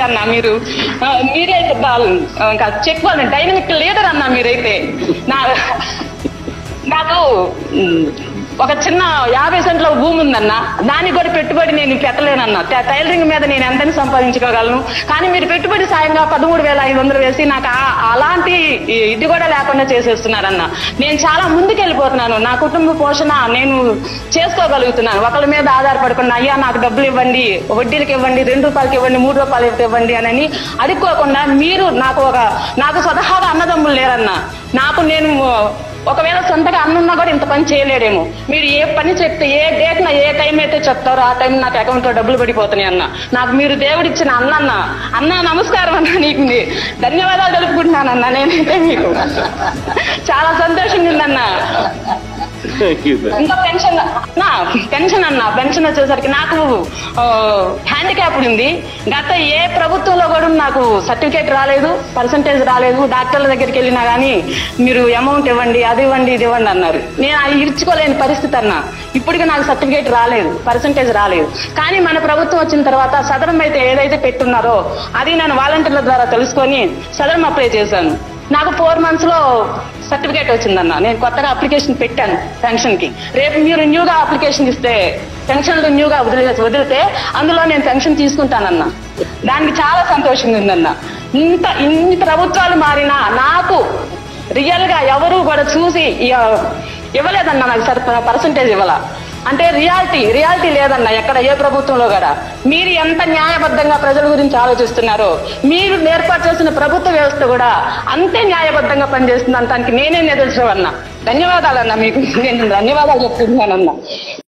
అన్న మీరు ఆ, మీరే బాల్ ఇంకా చెక్ వాళ్ళ డైనమిక్ లీడర్ అన్న మీరైతే నా నాకు ఉమ్, ఒక చిన్న యాభై సెంట్ల భూమి ఉందన్న దానికి కూడా పెట్టుబడి నేను పెట్టలేనన్న ట- టైలరింగ్ మీద నేను ఎంతని సంపాదించుకోగలను కానీ మీరు పెట్టుబడి సాయంగా పదమూడు వేల ఐదు వందలు వేసి నాకు ఆ- అలాంటి ఇది కూడా లేకుండా చేసేస్తున్నారన్న నేను చాలా ముందుకు వెళ్ళిపోతున్నాను నా కుటుంబ పోషణ నేను చేసుకోగలుగుతున్నాను ఒకళ్ళ మీద ఆధారపడకుండా అయ్యా నాకు డబ్బులు ఇవ్వండి వడ్డీలకు ఇవ్వండి రెండు రూపాయలకి ఇవ్వండి మూడు రూపాయలకి ఇవ్వండి అని అడుక్కోకుండా మీరు నాకు ఒక నాకు స్వతహాగా అన్నదమ్ములు లేరన్న నాకు నేను ఒకవేళ సొంతగా అన్నున్నా కూడా ఇంత పని చేయలేడేమో మీరు ఏ పని చెప్తే ఏ డేట్ నా ఏ టైం అయితే చెప్తారో ఆ టైం నాకు అకౌంట్ లో డబ్బులు పడిపోతున్నాయి అన్న నాకు మీరు దేవుడిచ్చిన అన్న అన్న అన్న నమస్కారం అన్న నీకు నీ- ధన్యవాదాలు తెలుపుకుంటున్నానన్న నేనైతే మీకు చాలా సంతోషంగా ఉందన్న ఇంకా పెన్షన్ అన్న పెన్షన్ అన్న పెన్షన్ వచ్చేసరికి నాకు హ్యాండిక్యాప్ ఉంది గత ఏ ప్రభుత్వంలో కూడా నాకు సర్టిఫికేట్ రాలేదు పర్సంటేజ్ రాలేదు డాక్టర్ల దగ్గరికి వెళ్ళినా గానీ మీరు అమౌంట్ ఇవ్వండి అది ఇవ్వండి ఇది ఇవ్వండి అన్నారు నేను అది ఇచ్చుకోలేని పరిస్థితి అన్న ఇప్పటికీ నాకు సర్టిఫికేట్ రాలేదు పర్సంటేజ్ రాలేదు కానీ మన ప్రభుత్వం వచ్చిన తర్వాత సదరం అయితే ఏదైతే పెట్టున్నారో అది నేను వాలంటీర్ల ద్వారా తెలుసుకొని సదరం అప్లై చేశాను నాకు ఫోర్ మంత్స్ లో సర్టిఫికేట్ వచ్చిందన్న నేను కొత్తగా అప్లికేషన్ పెట్టాను పెన్షన్ కి రేపు మీరు న్యూగా అప్లికేషన్ ఇస్తే పెన్షన్లు న్యూగా వదిలి వదిలితే అందులో నేను పెన్షన్ తీసుకుంటానన్న దానికి చాలా సంతోషంగా ఉందన్న ఇంత ఇన్ని ప్రభుత్వాలు మారినా నాకు రియల్ గా ఎవరు కూడా చూసి ఇ- ఇవ్వలేదన్న నాకు సరి పర్సంటేజ్ ఇవ్వాల అంటే రియాలిటీ రియాలిటీ లేదన్న ఎక్కడ ఏ ప్రభుత్వంలో కూడా మీరు ఎంత న్యాయబద్ధంగా ప్రజల గురించి ఆలోచిస్తున్నారో మీరు ఏర్పాటు చేసిన ప్రభుత్వ వ్యవస్థ కూడా అంతే న్యాయబద్ధంగా పనిచేస్తుంది అంటానికి నేనే నిదర్శనం అన్న ధన్యవాదాలన్న మీకు నేను ధన్యవాదాలు చెప్తున్నానన్న